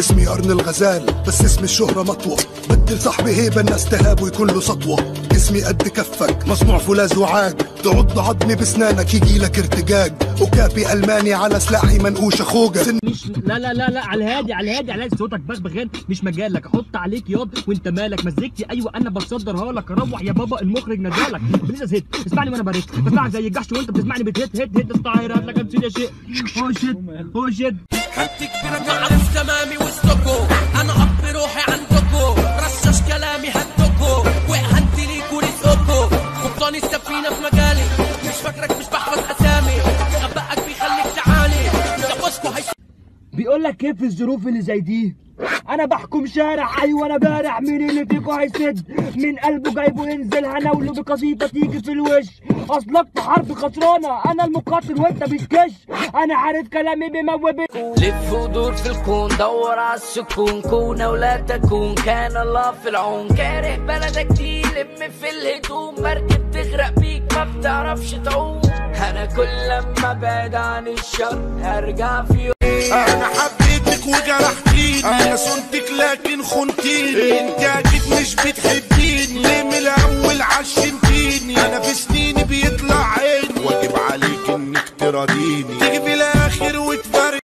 اسمي قرن الغزال بس اسم الشهرة مطوة بدل صاحبي هيبة الناس تهاب ويكون له سطوة اسمي قد كفك مصنوع فولاذ وعاج تعض عضمي بسنانك يجي لك ارتجاج وكابي الماني على سلاحي منقوش اخوجة سن مش لا لا لا لا على الهادي على الهادي على الهادي صوتك بغبغان مش مجالك احط عليك ياض وانت مالك مزيكتي ايوه انا بصدرها لك روح يا بابا المخرج نادالك بليز زهقت اسمعني وانا بريك بسمعك زي الجحش وانت بتسمعني بتهت هت هت الطاير هات لك امثله شيء هو شيت هو شيت خدت كبيرة تعرف تمامي وسطكو انا اب روحي عندكو رشش كلامي هدكو وهنت ليكو رزقكو قبطان السفينة في مجالي مش فاكرك مش بحفظ اسامي غبائك بيخليك تعاني ده بوسكو هيش بيقول لك كيف الظروف اللي زي دي انا بحكم شارع ايوه انا بارع مين اللي فيكو هيسد من قلبه جايبه ينزل هناوله بقصيده تيجي في الوش اصلك في حرب خسرانه انا المقاتل وانت بتكش انا عارف كلامي بموبي لف ودور في الكون دور على السكون كون او لا تكون كان الله في العون كاره بلدك دي لم في الهدوم مركب تغرق بيك ما بتعرفش تعوم انا كل لما ابعد عن الشر ارجع في يوم انا حبيتك وجرحتيني انا صنتك لكن خنتيني انت اكيد مش بتحبيني ليه من الاول عشمتيني انا في سنيني بيطلع عيني واجب عليك انك تراضيني تيجي في الاخر وتفرق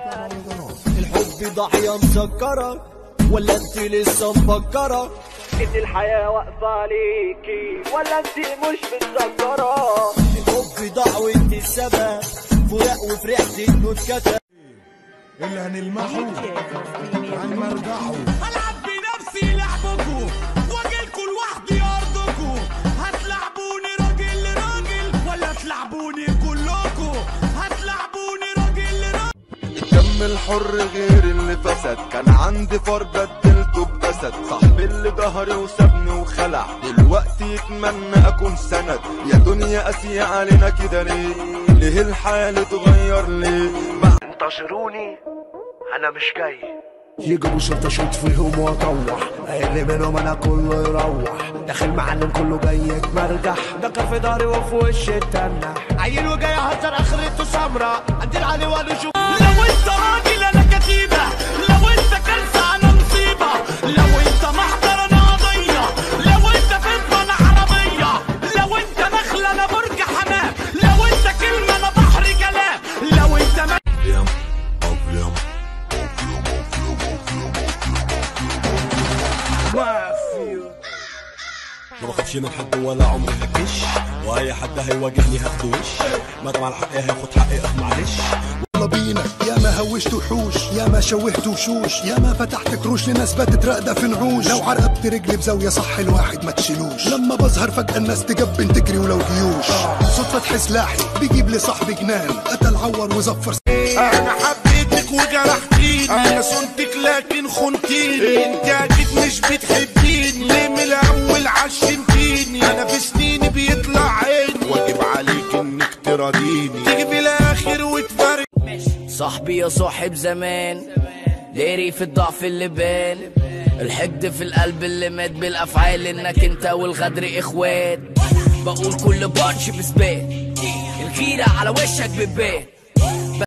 الحب ضحية مسكرة ولا انت لسه مفكرة ان الحياة واقفة عليكي ولا انت مش متذكرة الحب ضاع وانت السبب فراق وفرحت انه اتكتب اللي هنلمحه هنمرجعه هلعب بنفسي لعبكو واجيلكوا لوحدي ارضكو هتلعبوني راجل لراجل ولا تلعبوني كلكو هتلعبوني راجل لراجل الدم الحر غير اللي فسد كان عندي فار بدلته بأسد صاحبي اللي ظهري وسابني وخلع دلوقتي يتمنى اكون سند يا دنيا قاسية علينا كده ليه ليه الحال اتغير ليه انتشروني انا مش جاي يجيبوا شرطة شوط فيهم واطوح اللي منهم انا كله يروح داخل معلم كله جاي يتمرجح ده كان في داري وفي وش التنح عيل وجاي هزر اخرته سمرة عدل عليه وانا شوف لو انت راجل انا كتيبة لو انت كنسة انا مصيبة لو انت محضر انا قضية لو انت فضة انا عربية لو انت نخلة انا برج حمام لو انت كلمة انا بحر كلام لو انت ما ما بخافش من حد ولا عمري هكش واي حد هيواجهني هاخده وش ما طبعا حقي هياخد حقي اه معلش يلا بينا يا ما هوشت وحوش يا ما شوهت وشوش يا ما فتحت كروش لناس باتت راقدة في نعوش لو عرقبت رجلي بزاوية صح الواحد ما تشيلوش لما بظهر فجأة الناس تجبن تجري ولو جيوش صدفة فتح سلاحي بيجيب لي صاحبي جنان قتل عور وزفر انا حبيتك وجرحتيني انا صنتك لكن خنتيني انت اكيد مش بتحبيني ليه من الاول عشمتيني انا في سنيني بيطلع عيني واجب عليك انك تراضيني تيجي في الاخر وتفرق صاحبي يا صاحب زمان داري في الضعف اللي بان الحقد في القلب اللي مات بالافعال انك انت والغدر اخوات بقول كل بانش بثبات الغيرة على وشك بتبان